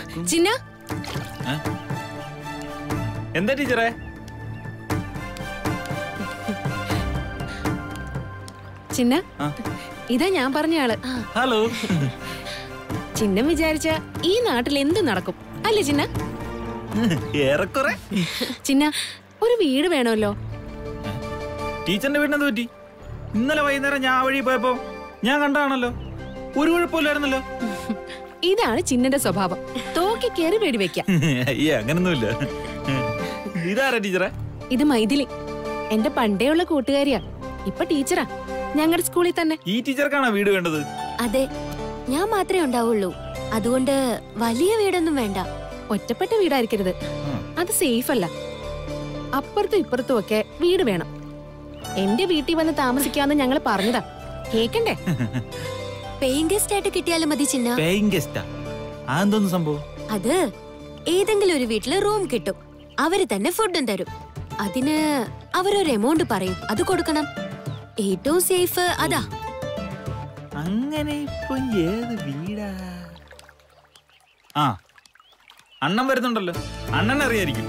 ചിന്ന എന്താ ടീച്ചറെ ചിന്ന ആ. ഇതാ ഞാൻ പറഞ്ഞ ആള് ഹലോ ചിന്നം വിചാരിച്ച ഈ നാട്ടിൽ എന്ത് നടക്കും അല്ലേ ചിന്ന ഏറെക്കുറെ ചിന്ന ഒരു വീട് വേണമല്ലോ ടീച്ചറിന്റെ വീടിനെന്ത് പറ്റി ഇന്നലെ വൈകുന്നേരം ഞാൻ ആ വഴി പോയപ്പോ ഞാൻ കണ്ടാണല്ലോ ഒരു കുഴപ്പമില്ലായിരുന്നല്ലോ ഇതാണ് ചിന്നന്റെ സ്വഭാവം തോക്കി കയറി പേടി വെക്കാം അയ്യേ അങ്ങനൊന്നുമില്ല ഇതാരാ ടീച്ചറെ ഇത് മൈഥിലി എന്റെ പണ്ടേയുള്ള കൂട്ടുകാരിയാ ഇപ്പൊ ടീച്ചറാ ഞങ്ങളുടെ സ്കൂളിൽ തന്നെ ഈ ടീച്ചർക്കാണോ വീട് വേണ്ടത് അതെ ഞാൻ മാത്രമേ ഉണ്ടാവുള്ളൂ അതുകൊണ്ട് വലിയ വീടൊന്നും വേണ്ട ഒറ്റപ്പെട്ട വീടായിരിക്കരുത് ഉം. അത് സേഫ് അല്ല അപ്പുറത്തും ഇപ്പുറത്തും ഒക്കെ വീട് വേണം എന്റെ വീട്ടിൽ വന്ന് താമസിക്കാന്ന് ഞങ്ങൾ പറഞ്ഞതാ കേക്കണ്ടേ പേയിങ് ഗസ്റ്റ് ആയിട്ട് കിട്ടിയാലും മതി ചിന്ന പേയിങ് ഗസ്റ്റാ അതെന്തോന്ന് സംഭവം അത് ഏതെങ്കിലും ഒരു വീട്ടില് റൂം കിട്ടും അവര് തന്നെ ഫുഡും തരും അതിന് അവരൊരു എമൗണ്ട് പറയും അത് കൊടുക്കണം ഏറ്റവും സേഫ് അതാ അങ്ങനെ ഇപ്പൊ ഏത് വീടാ ആ അണ്ണൻ വരുന്നുണ്ടല്ലോ അണ്ണൻ അറിയായിരിക്കും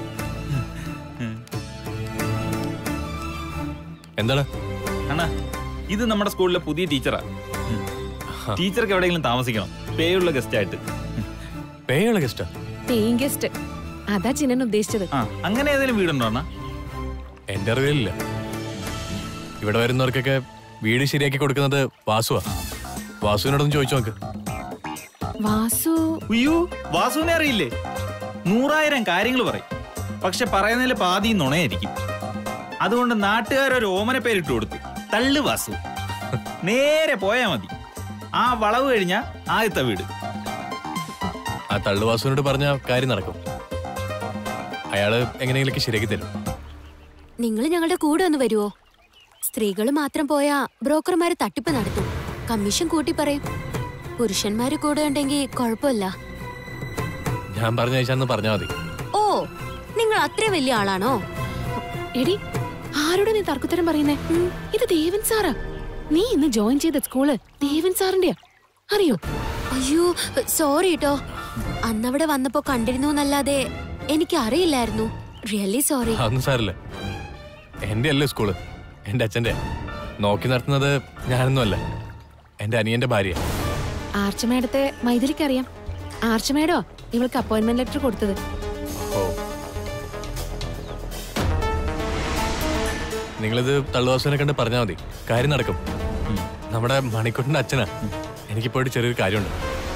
എന്താണ് അണ്ണാ ഇത് നമ്മുടെ സ്കൂളിലെ പുതിയ ടീച്ചറാ ടീച്ചർക്ക് എവിടെയെങ്കിലും താമസിക്കണം പേയുള്ള ഗസ്റ്റ് ആയിട്ട് പേയുള്ള ഗസ്റ്റാ പേയിങ് ഗസ്റ്റ് അതാ ചിന്നൻ ഉദ്ദേശിച്ചത് ആ അങ്ങനെ ഏതെങ്കിലും വീടുണ്ടോ അണ്ണാ എന്റെ അറിവിലില്ല ഇവിടെ വരുന്നവർക്കൊക്കെ വീട് ശരിയാക്കി കൊടുക്കുന്നത് വാസുവാ വാസുവിനോടൊന്ന് ചോദിച്ചു നോക്ക് വാസു ഉയ്യോ വാസുവിനെ അറിയില്ലേ നൂറായിരം കാര്യങ്ങൾ പറയും പക്ഷെ പറയുന്നതിൽ പാതി നുണയായിരിക്കും അതുകൊണ്ട് നാട്ടുകാരൊരു ഓമന പേരിട്ട് കൊടുത്തു തള്ളു വാസു നേരെ പോയാ മതി ആ വളവ് കഴിഞ്ഞാ ആദ്യത്തെ വീട് ആ തള്ളു വാസുവിനോട് പറഞ്ഞ കാര്യം നടക്കും അയാള് എങ്ങനെയെങ്കിലൊക്കെ ശരിയാക്കി തരും നിങ്ങൾ ഞങ്ങളുടെ കൂടെ ഒന്ന് വരുവോ സ്ത്രീകൾ മാത്രം പോയാ ബ്രോക്കർമാര് തട്ടിപ്പ് നടത്തും കമ്മീഷൻ കൂട്ടി പറയും പുരുഷന്മാര് കൂടെ ഉണ്ടെങ്കിൽ കുഴപ്പമില്ല ഞാൻ പറഞ്ഞ അയച്ചാന്ന് പറഞ്ഞാൽ മതി ഓ നിങ്ങൾ അത്ര വലിയ ആളാണോ എടി ആരോട് നീ തർക്കുത്തരം പറയുന്നേ ഇത് ദേവൻ സാറാ നീ ഇന്ന് ജോയിൻ ചെയ്ത സ്കൂള് ദേവൻ സാറിന്റെയാ അറിയോ അയ്യോ സോറി കേട്ടോ അന്നവിടെ വന്നപ്പോ കണ്ടിരുന്നു എന്നല്ലാതെ എനിക്ക് അറിയില്ലായിരുന്നു റിയലി സോറി അതൊന്നും സാരല്ല എന്റെ അല്ലേ സ്കൂള് എന്റെ അച്ഛന്റെ നോക്കി നടത്തുന്നത് ഞാനൊന്നും അല്ല എന്റെ അനിയന്റെ ഭാര്യ ആർച്ച മേഡത്തെ മൈഥിലിക്ക് അറിയാം ആർച്ച മേഡോ ഇവൾക്ക് അപ്പോയിന്റ്മെന്റ് ലെറ്റർ കൊടുത്തത് ഓ നിങ്ങളിത് തള്ളുവാസുവിനെ കണ്ട് പറഞ്ഞാൽ മതി കാര്യം നടക്കും നമ്മുടെ മണിക്കുട്ടിന്റെ അച്ഛനാ എനിക്കിപ്പോയിട്ട് ചെറിയൊരു കാര്യമുണ്ട്